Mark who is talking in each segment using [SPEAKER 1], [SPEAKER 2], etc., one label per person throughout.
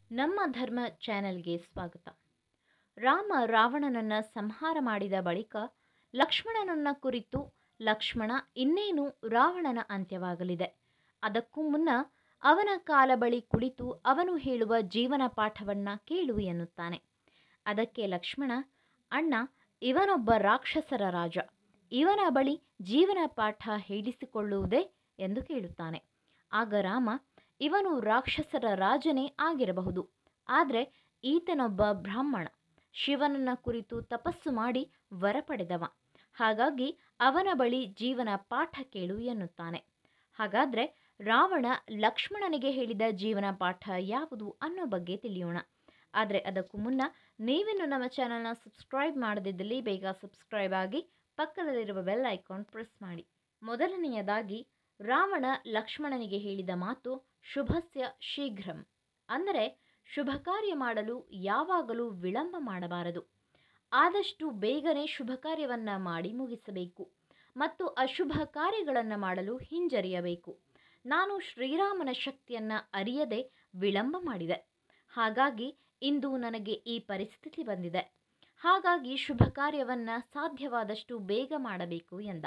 [SPEAKER 1] ನಮ್ಮ ಧರ್ಮ ಚಾನೆಲ್ಗೆ ಸ್ವಾಗತ ರಾಮ ರಾವಣನನ್ನು ಸಂಹಾರ ಮಾಡಿದ ಬಳಿಕ ಲಕ್ಷ್ಮಣನನ್ನ ಕುರಿತು ಲಕ್ಷ್ಮಣ ಇನ್ನೇನು ರಾವಣನ ಅಂತ್ಯವಾಗಲಿದೆ ಅದಕ್ಕೂ ಮುನ್ನ ಅವನ ಕಾಲ ಬಳಿ ಕುಳಿತು ಅವನು ಹೇಳುವ ಜೀವನ ಪಾಠವನ್ನ ಕೇಳು ಎನ್ನುತ್ತಾನೆ ಅದಕ್ಕೆ ಲಕ್ಷ್ಮಣ ಅಣ್ಣ ಇವನೊಬ್ಬ ರಾಕ್ಷಸರ ರಾಜ ಇವನ ಬಳಿ ಜೀವನ ಪಾಠ ಹೇಳಿಸಿಕೊಳ್ಳುವುದೇ ಎಂದು ಕೇಳುತ್ತಾನೆ ಆಗ ರಾಮ ಇವನು ರಾಕ್ಷಸರ ರಾಜನೇ ಆಗಿರಬಹುದು ಆದರೆ ಈತನೊಬ್ಬ ಬ್ರಾಹ್ಮಣ ಶಿವನನ್ನ ಕುರಿತು ತಪಸ್ಸು ಮಾಡಿ ವರ ಪಡೆದವ ಹಾಗಾಗಿ ಅವನ ಬಳಿ ಜೀವನ ಪಾಠ ಕೇಳು ಎನ್ನುತ್ತಾನೆ ಹಾಗಾದರೆ ರಾವಣ ಲಕ್ಷ್ಮಣನಿಗೆ ಹೇಳಿದ ಜೀವನ ಪಾಠ ಯಾವುದು ಅನ್ನೋ ಬಗ್ಗೆ ತಿಳಿಯೋಣ ಆದರೆ ಅದಕ್ಕೂ ಮುನ್ನ ನೀವಿನ್ನು ನಮ್ಮ ಚಾನಲ್ನ ಸಬ್ಸ್ಕ್ರೈಬ್ ಮಾಡದಿದ್ದಲ್ಲಿ ಬೇಗ ಸಬ್ಸ್ಕ್ರೈಬ್ ಆಗಿ ಪಕ್ಕದಲ್ಲಿರುವ ಬೆಲ್ ಐಕಾನ್ ಪ್ರೆಸ್ ಮಾಡಿ ಮೊದಲನೆಯದಾಗಿ ರಾವಣ ಲಕ್ಷ್ಮಣನಿಗೆ ಹೇಳಿದ ಮಾತು ಶುಭಸ್ಯ ಶೀಘ್ರಂ ಅಂದರೆ ಶುಭ ಕಾರ್ಯ ಮಾಡಲು ಯಾವಾಗಲೂ ವಿಳಂಬ ಮಾಡಬಾರದು ಆದಷ್ಟು ಬೇಗನೆ ಶುಭ ಕಾರ್ಯವನ್ನು ಮಾಡಿ ಮುಗಿಸಬೇಕು ಮತ್ತು ಅಶುಭ ಕಾರ್ಯಗಳನ್ನು ಮಾಡಲು ಹಿಂಜರಿಯಬೇಕು ನಾನು ಶ್ರೀರಾಮನ ಶಕ್ತಿಯನ್ನು ಅರಿಯದೆ ವಿಳಂಬ ಮಾಡಿದೆ ಹಾಗಾಗಿ ಇಂದು ನನಗೆ ಈ ಪರಿಸ್ಥಿತಿ ಬಂದಿದೆ ಹಾಗಾಗಿ ಶುಭ ಕಾರ್ಯವನ್ನು ಸಾಧ್ಯವಾದಷ್ಟು ಬೇಗ ಮಾಡಬೇಕು ಎಂದ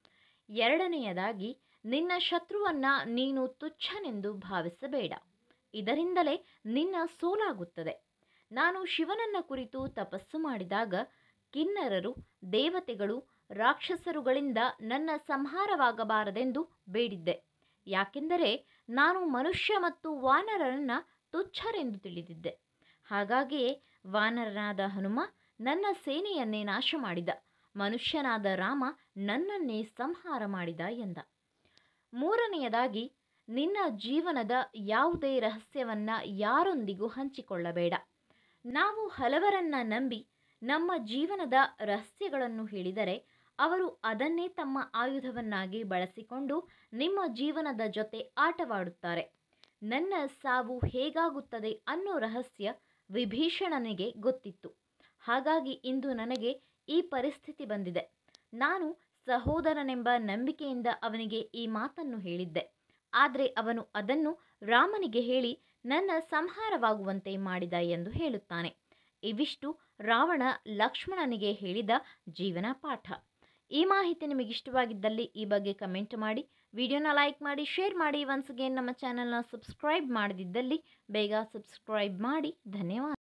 [SPEAKER 1] ಎರಡನೆಯದಾಗಿ ನಿನ್ನ ಶತ್ರುವನ್ನ ನೀನು ತುಚ್ಛನೆಂದು ಭಾವಿಸಬೇಡ ಇದರಿಂದಲೇ ನಿನ್ನ ಸೋಲಾಗುತ್ತದೆ ನಾನು ಶಿವನನ್ನ ಕುರಿತು ತಪಸ್ಸು ಮಾಡಿದಾಗ ಕಿನ್ನರರು ದೇವತೆಗಳು ರಾಕ್ಷಸರುಗಳಿಂದ ನನ್ನ ಸಂಹಾರವಾಗಬಾರದೆಂದು ಬೇಡಿದ್ದೆ ಯಾಕೆಂದರೆ ನಾನು ಮನುಷ್ಯ ಮತ್ತು ವಾನರರನ್ನ ತುಚ್ಛರೆಂದು ತಿಳಿದಿದ್ದೆ ಹಾಗಾಗಿಯೇ ವಾನರನಾದ ಹನುಮ ನನ್ನ ಸೇನೆಯನ್ನೇ ನಾಶ ಮಾಡಿದ ಮನುಷ್ಯನಾದ ರಾಮ ನನ್ನನ್ನೇ ಸಂಹಾರ ಮಾಡಿದ ಎಂದ ಮೂರನೆಯದಾಗಿ ನಿನ್ನ ಜೀವನದ ಯಾವುದೇ ರಹಸ್ಯವನ್ನ ಯಾರೊಂದಿಗೂ ಹಂಚಿಕೊಳ್ಳಬೇಡ ನಾವು ಹಲವರನ್ನ ನಂಬಿ ನಮ್ಮ ಜೀವನದ ರಹಸ್ಯಗಳನ್ನು ಹೇಳಿದರೆ ಅವರು ಅದನ್ನೇ ತಮ್ಮ ಆಯುಧವನ್ನಾಗಿ ಬಳಸಿಕೊಂಡು ನಿಮ್ಮ ಜೀವನದ ಜೊತೆ ಆಟವಾಡುತ್ತಾರೆ ನನ್ನ ಸಾವು ಹೇಗಾಗುತ್ತದೆ ಅನ್ನೋ ರಹಸ್ಯ ವಿಭೀಷಣನಿಗೆ ಗೊತ್ತಿತ್ತು ಹಾಗಾಗಿ ಇಂದು ನನಗೆ ಈ ಪರಿಸ್ಥಿತಿ ಬಂದಿದೆ ನಾನು ಸಹೋದರನೆಂಬ ನಂಬಿಕೆಯಿಂದ ಅವನಿಗೆ ಈ ಮಾತನ್ನು ಹೇಳಿದ್ದೆ ಆದರೆ ಅವನು ಅದನ್ನು ರಾಮನಿಗೆ ಹೇಳಿ ನನ್ನ ಸಂಹಾರವಾಗುವಂತೆ ಮಾಡಿದ ಎಂದು ಹೇಳುತ್ತಾನೆ ಇವಿಷ್ಟು ರಾವಣ ಲಕ್ಷ್ಮಣನಿಗೆ ಹೇಳಿದ ಜೀವನ ಪಾಠ ಈ ಮಾಹಿತಿ ನಿಮಗೆ ಇಷ್ಟವಾಗಿದ್ದಲ್ಲಿ ಈ ಬಗ್ಗೆ ಕಮೆಂಟ್ ಮಾಡಿ ವಿಡಿಯೋನ ಲೈಕ್ ಮಾಡಿ ಶೇರ್ ಮಾಡಿ ಒನ್ಸ್ ಅಗೇನ್ ನಮ್ಮ ಚಾನಲ್ನ ಸಬ್ಸ್ಕ್ರೈಬ್ ಮಾಡದಿದ್ದಲ್ಲಿ ಬೇಗ ಸಬ್ಸ್ಕ್ರೈಬ್ ಮಾಡಿ ಧನ್ಯವಾದ